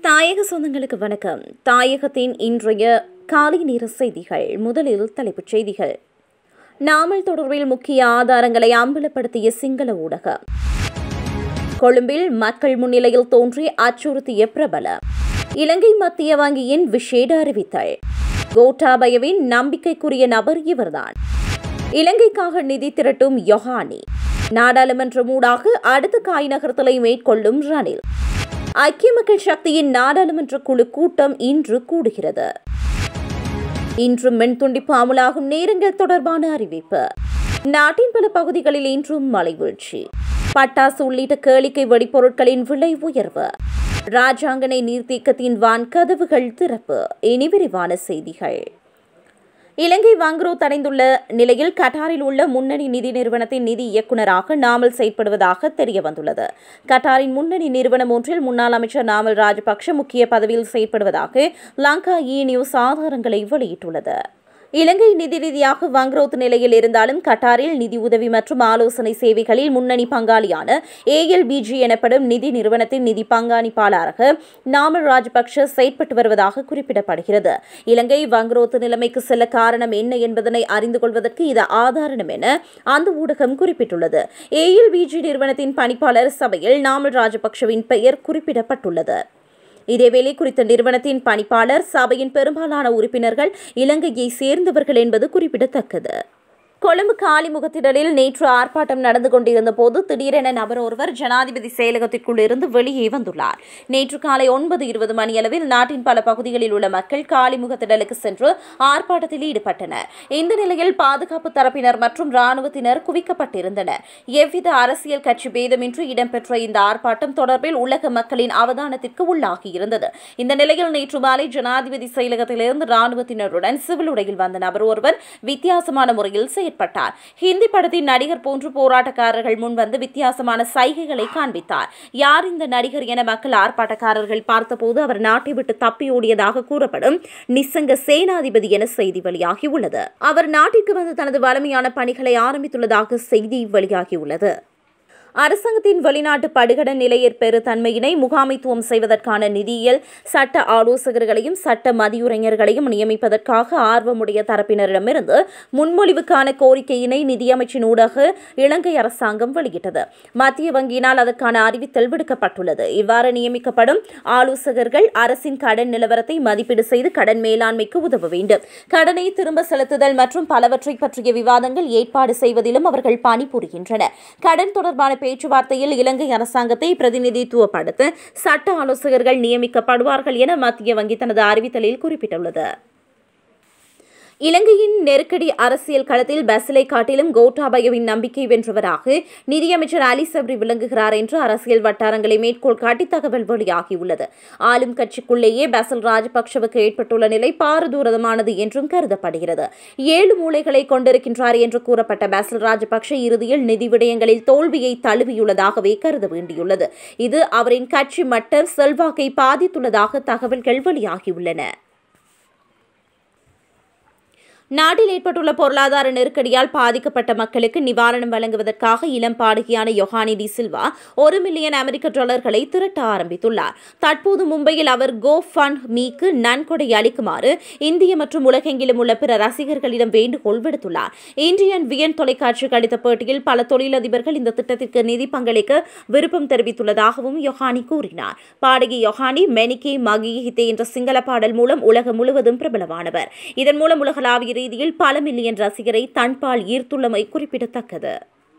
தாயக சொந்தங்களுக்கு வணக்கம் தாயகத்தின் இன்றைய காலை நேர செய்திகள் முதலில் தலைப்புச் செய்திகள் நாமல் தொடர்பில் முக்கிய ஆதாரங்களை அம்பலப்படுத்திய சிங்கள ஊடகம் கொழும்பில் மக்கள் முன்னிலையில் தோன்றி அச்சுறுத்திய பிரபல இலங்கை மத்திய வங்கியின் விசேட அறிவித்தல் கோட்டாபயவின் நம்பிக்கைக்குரிய நபர் இவர்தான் இலங்கைக்காக நிதி திரட்டும் யொஹானி நாடாளுமன்றம் ஊடாக அடுத்த காய் நகர்த்தலை மேற்கொள்ளும் ரணில் ஐக்கிய மக்கள் சக்தியின் நாடாளுமன்ற குழு கூட்டம் இன்று கூடுகிறது இன்று மின் துண்டிப்பு அமலாகும் நேரங்கள் தொடர்பான அறிவிப்பு நாட்டின் பல பகுதிகளில் இன்றும் மழை வீழ்ச்சி பட்டாசு உள்ளிட்ட கேளிக்கை வெடிப்பொருட்களின் விலை உயர்வு ராஜாங்கனை நீர்த்தேக்கத்தின் வான் கதவுகள் திறப்பு இனி விரிவான செய்திகள் இலங்கை வங்குரோத் அடைந்துள்ள நிலையில் கட்டாரில் உள்ள முன்னணி நிதி நிறுவனத்தின் நிதி இயக்குநராக நாமல் செயற்படுவதாக தெரியவந்துள்ளது கட்டாரின் முன்னணி நிறுவனம் ஒன்றில் முன்னாள் அமைச்சர் நாமல் ராஜபக்ஷ முக்கிய பதவியில் செயற்படுவதாக லங்கா இ நியூஸ் ஆதாரங்களை வெளியிட்டுள்ளது இலங்கை நிதி ரீதியாக வங்குரோத் நிலையில் இருந்தாலும் கட்டாரில் நிதி உதவி மற்றும் ஆலோசனை சேவைகளில் முன்னணி பங்காளியான ஏஎல்பிஜி எனப்படும் நிதி நிறுவனத்தின் நிதி பங்காளிப்பாளராக நாமல் ராஜபக்ஷ செயற்பட்டு வருவதாக குறிப்பிடப்படுகிறது இலங்கை வங்குரோத் நிலைமைக்கு செல்ல காரணம் என்ன என்பதனை அறிந்து கொள்வதற்கு இது ஆதாரம் என அந்த ஊடகம் குறிப்பிட்டுள்ளது ஏஎல்பிஜி நிறுவனத்தின் பணிப்பாளர் சபையில் நாமல் ராஜபக்ஷவின் பெயர் குறிப்பிடப்பட்டுள்ளது இதேவேளை குறித்த நிறுவனத்தின் பணிப்பாளர் சபையின் பெரும்பாலான உறுப்பினர்கள் இலங்கையை சேர்ந்தவர்கள் என்பது குறிப்பிடத்தக்கது கொழும்பு காலிமுகத்திடலில் நேற்று ஆர்ப்பாட்டம் நடந்து கொண்டிருந்த போது திடீரென நபர் ஒருவர் ஜனாதிபதி செயலகத்திற்குள் இருந்து வெளியே வந்துள்ளார் நேற்று காலை ஒன்பது இருபது மணியளவில் நாட்டின் பல பகுதிகளில் உள்ள மக்கள் காலிமுகத்திடலுக்கு சென்று ஆர்ப்பாட்டத்தில் ஈடுபட்டனர் இந்த நிலையில் பாதுகாப்பு தரப்பினர் மற்றும் ராணுவத்தினர் குவிக்கப்பட்டிருந்தனர் எவ்வித அரசியல் கட்சி பேதமின்றி இடம்பெற்ற இந்த ஆர்ப்பாட்டம் தொடர்பில் உலக மக்களின் அவதானத்திற்கு உள்ளாகியிருந்தது இந்த நிலையில் நேற்று மாலை ஜனாதிபதி செயலகத்திலிருந்து ராணுவத்தினருடன் சிவில் உடையில் வந்த நபர் ஒருவர் வித்தியாசமான முறையில் செயற்பட்டார் ஹிந்தி படத்தின் நடிகர் போன்று போராட்டக்காரர்கள் முன் வந்து வித்தியாசமான சைகைகளை காண்பித்தார் யார் இந்த நடிகர் என மக்கள் ஆர்ப்பாட்டக்காரர்கள் பார்த்தபோது அவர் நாட்டை விட்டு தப்பியோடியதாக கூறப்படும் நிசங்க சேனாதிபதி என செய்தி வெளியாகியுள்ளது அவர் நாட்டிற்கு வந்து தனது வலிமையான பணிகளை ஆரம்பித்துள்ளதாக செய்தி வெளியாகியுள்ளது அரசாங்கத்தின் வெளிநாட்டு படுகடன் நிலையற் பெறு தன்மையினை முகாமைத்துவம் செய்வதற்கான நிதியியல் சட்ட ஆலோசகர்களையும் சட்ட மதியுரைஞர்களையும் நியமிப்பதற்காக ஆர்வமுடைய தரப்பினரிடமிருந்து முன்மொழிவுக்கான கோரிக்கையினை நிதியமைச்சின் ஊடாக இலங்கை அரசாங்கம் வெளியிட்டது மத்திய வங்கியினால் அதற்கான அறிவித்தல் விடுக்கப்பட்டுள்ளது இவ்வாறு நியமிக்கப்படும் ஆலோசகர்கள் அரசின் கடன் நிலவரத்தை மதிப்பீடு செய்து கடன் மேலாண்மைக்கு உதவ வேண்டும் கடனை திரும்ப செலுத்துதல் மற்றும் பலவற்றை பற்றிய விவாதங்கள் ஏற்பாடு செய்வதிலும் அவர்கள் பணிபுரிகின்றனர் கடன் தொடர்பான பேச்சுவார்த்தையில் இலங்கை அரசாங்கத்தை பிரதிநிதித்துவப்படுத்த சட்ட ஆலோசகர்கள் நியமிக்கப்படுவார்கள் என மத்திய வங்கி தனது அறிவித்தலில் குறிப்பிட்டுள்ளது இலங்கையின் நெருக்கடி அரசியல் களத்தில் பஸ்லை காட்டிலும் கோட்டாபயவின் நம்பிக்கை வென்றவராக நிதியமைச்சர் அலி சப்ரி விளங்குகிறார் என்று அரசியல் வட்டாரங்களை மேற்கோள் காட்டி தகவல் வெளியாகியுள்ளது ஆளும் கட்சிக்குள்ளேயே பசல் ராஜபக்சவுக்கு ஏற்பட்டுள்ள நிலை பாரதூரமானது என்றும் கருதப்படுகிறது ஏழு மூளைகளை கொண்டிருக்கின்றார் என்று கூறப்பட்ட பசல் ராஜபக்ஷ இறுதியில் நிதி விடயங்களில் தோல்வியை தழுவியுள்ளதாகவே கருத வேண்டியுள்ளது இது அவரின் கட்சி மட்ட செல்வாக்கை பாதித்துள்ளதாக தகவல்கள் வெளியாகியுள்ளன நாட்டில் ஏற்பட்டுள்ள பொருளாதார நெருக்கடியால் பாதிக்கப்பட்ட மக்களுக்கு நிவாரணம் வழங்குவதற்காக இளம் பாடகியான யொஹானி டி சில்வா ஒரு மில்லியன் அமெரிக்க டாலர்களை திரட்ட ஆரம்பித்துள்ளார் தற்போது மும்பையில் அவர் கோ ஃபண்ட் மீக்கு நன்கொடை அளிக்குமாறு இந்திய மற்றும் உலகெங்கிலும் உள்ள பிற ரசிகர்களிடம் வேண்டுகோள் விடுத்துள்ளார் இந்தியன் வியன் தொலைக்காட்சிக்கு அளித்த பேட்டியில் பல தொழிலதிபர்கள் இந்த திட்டத்திற்கு நிதி பங்களிக்க விருப்பம் தெரிவித்துள்ளதாகவும் யொஹானி கூறினார் பாடகி யொஹானி மெனிகே மகி ஹிதே என்ற சிங்கள பாடல் மூலம் உலகம் முழுவதும் பிரபலமானவர் இதன் மூலம் உலகளாவிய ரீதியில் பல மில்லியன் ரசிகரை தன்பால் ஈர்த்துள்ளமை குறிப்பிடத்தக்கது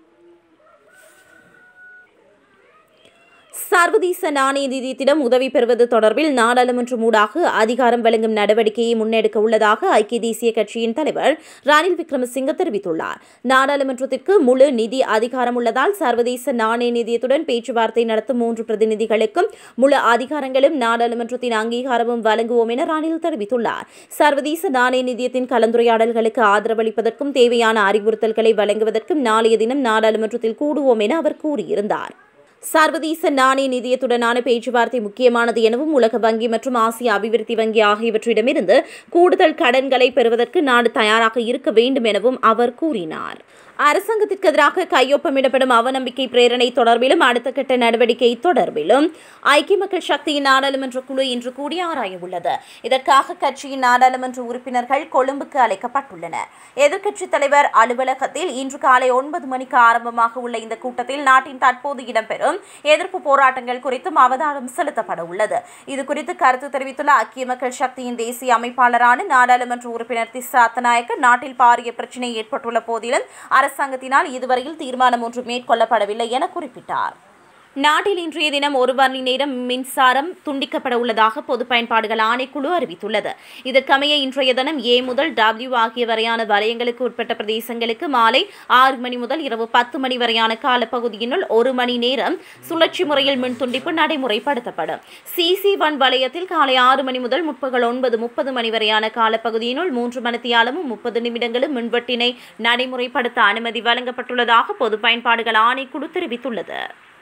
சர்வதேச நாணய நிதியத்திடம் உதவி பெறுவது தொடர்பில் நாடாளுமன்றம் ஊடாக அதிகாரம் வழங்கும் நடவடிக்கையை முன்னெடுக்க உள்ளதாக ஐக்கிய தேசிய கட்சியின் தலைவர் ரணில் விக்ரமசிங்க தெரிவித்துள்ளார் நாடாளுமன்றத்திற்கு முழு நிதி அதிகாரம் உள்ளதால் சர்வதேச நாணய நிதியத்துடன் பேச்சுவார்த்தை நடத்தும் மூன்று பிரதிநிதிகளுக்கும் முழு அதிகாரங்களும் நாடாளுமன்றத்தின் அங்கீகாரமும் வழங்குவோம் என ரணில் தெரிவித்துள்ளார் சர்வதேச நாணய நிதியத்தின் கலந்துரையாடல்களுக்கு ஆதரவளிப்பதற்கும் தேவையான அறிவுறுத்தல்களை வழங்குவதற்கும் நாளைய தினம் நாடாளுமன்றத்தில் கூடுவோம் என அவர் கூறியிருந்தார் சர்வதேச நாணய நிதியத்துடனான பேச்சுவார்த்தை முக்கியமானது எனவும் உலக வங்கி மற்றும் ஆசிய அபிவிருத்தி வங்கி ஆகியவற்றிடமிருந்து கூடுதல் கடன்களை பெறுவதற்கு நாடு தயாராக இருக்க வேண்டும் எனவும் அவர் கூறினார் அரசாங்கத்திற்கு எதிராக கையொப்பமிடப்படும் அவநம்பிக்கை பிரேரணை தொடர்பிலும் அடுத்த கட்ட நடவடிக்கை தொடர்பிலும் ஐக்கிய மக்கள் சக்தியின் நாடாளுமன்ற குழு இன்று கூடி ஆராய உள்ளது இதற்காக கட்சியின் நாடாளுமன்ற உறுப்பினர்கள் கொழும்புக்கு அழைக்கப்பட்டுள்ளனர் எதிர்க்கட்சித் தலைவர் அலுவலகத்தில் இன்று காலை ஒன்பது மணிக்கு ஆரம்பமாக உள்ள இந்த கூட்டத்தில் நாட்டின் தற்போது இடம்பெறும் எதிர்ப்பு போராட்டங்கள் குறித்தும் அவதானம் செலுத்தப்பட உள்ளது இது குறித்து கருத்து தெரிவித்துள்ள ஐக்கிய மக்கள் சக்தியின் தேசிய அமைப்பாளரான நாடாளுமன்ற உறுப்பினர் திஸ்ஸா அத்தநாயக்க நாட்டில் பாரிய பிரச்சினை ஏற்பட்டுள்ள போதிலும் அரசாங்கத்தினால் இதுவரையில் தீர்மானம் ஒன்று மேற்கொள்ளப்படவில்லை என குறிப்பிட்டார் நாட்டில் இன்றைய தினம் ஒரு மணி நேரம் மின்சாரம் துண்டிக்கப்பட உள்ளதாக பொது பயன்பாடுகள் ஆணைக்குழு அறிவித்துள்ளது இதற்கமைய இன்றைய தினம் ஏ முதல் டபிள்யூ ஆகிய வரையான வலயங்களுக்கு உட்பட்ட பிரதேசங்களுக்கு மாலை ஆறு மணி முதல் இரவு பத்து மணி வரையான காலப்பகுதியினுள் ஒரு மணி நேரம் சுழற்சி முறையில் மின் துண்டிப்பு நடைமுறைப்படுத்தப்படும் சிசி ஒன் வலயத்தில் காலை ஆறு மணி முதல் முற்பகல் ஒன்பது முப்பது மணி வரையான காலப்பகுதியினுள் மூன்று மணித்தியாலமும் முப்பது நிமிடங்களும் மின்வெட்டினை நடைமுறைப்படுத்த அனுமதி வழங்கப்பட்டுள்ளதாக பொது பயன்பாடுகள் ஆணைக்குழு தெரிவித்துள்ளது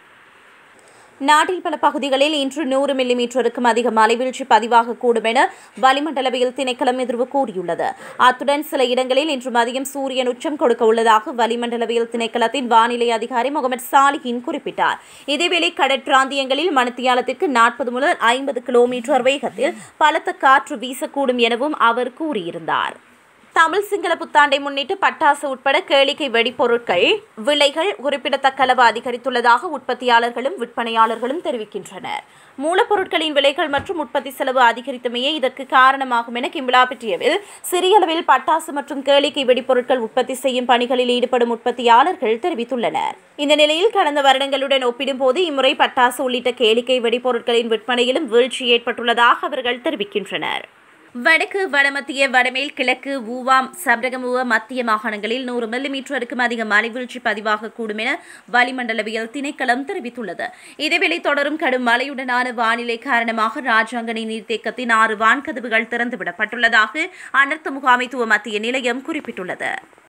நாட்டில் பல பகுதிகளில் இன்று நூறு மில்லிமீட்டருக்கும் அதிக மழைவீழ்ச்சி பதிவாகக்கூடும் என வளிமண்டலவியல் திணைக்களம் எதிர்வு கூறியுள்ளது அத்துடன் சில இடங்களில் இன்று மதியம் சூரியன் உச்சம் கொடுக்க உள்ளதாக வளிமண்டலவியல் திணைக்களத்தின் வானிலை அதிகாரி முகமது சாலிஹின் குறிப்பிட்டார் இதேவேளை கடற்பிராந்தியங்களில் மணித்தியாலத்திற்கு நாற்பது முதல் ஐம்பது கிலோமீட்டர் வேகத்தில் பலத்த காற்று வீசக்கூடும் எனவும் அவர் கூறியிருந்தார் தமிழ் சிங்கள புத்தாண்டை முன்னிட்டு பட்டாசு உட்பட கேளிக்கை வெடிப்பொருட்கள் விலைகள் குறிப்பிடத்தக்க அளவு அதிகரித்துள்ளதாக உற்பத்தியாளர்களும் விற்பனையாளர்களும் தெரிவிக்கின்றனர் மூலப்பொருட்களின் விலைகள் மற்றும் உற்பத்தி செலவு அதிகரித்தமையே இதற்கு காரணமாகும் என கிம்பிளாபிட்டியவில் சிறிய அளவில் பட்டாசு மற்றும் கேளிக்கை வெடிப்பொருட்கள் உற்பத்தி செய்யும் பணிகளில் ஈடுபடும் உற்பத்தியாளர்கள் தெரிவித்துள்ளனர் இந்த நிலையில் கடந்த வருடங்களுடன் ஒப்பிடும்போது இம்முறை பட்டாசு உள்ளிட்ட கேளிக்கை வெடிப்பொருட்களின் விற்பனையிலும் வீழ்ச்சி ஏற்பட்டுள்ளதாக அவர்கள் தெரிவிக்கின்றனர் வடக்கு வடமத்திய வடமேல் கிழக்கு ஊவாம் சப்ரகமுவ மத்திய மாகாணங்களில் நூறு மில்லிமீட்டருக்கும் அதிக மழைவீழ்ச்சி பதிவாகக்கூடும் என வளிமண்டலவியல் திணைக்களம் தெரிவித்துள்ளது இதேவேளை தொடரும் கடும் மழையுடனான வானிலை காரணமாக ராஜாங்கனி நீர்த்தேக்கத்தின் ஆறு வான்கதவுகள் திறந்துவிடப்பட்டுள்ளதாக அனர்த்த முகாமைத்துவ மத்திய நிலையம் குறிப்பிட்டுள்ளது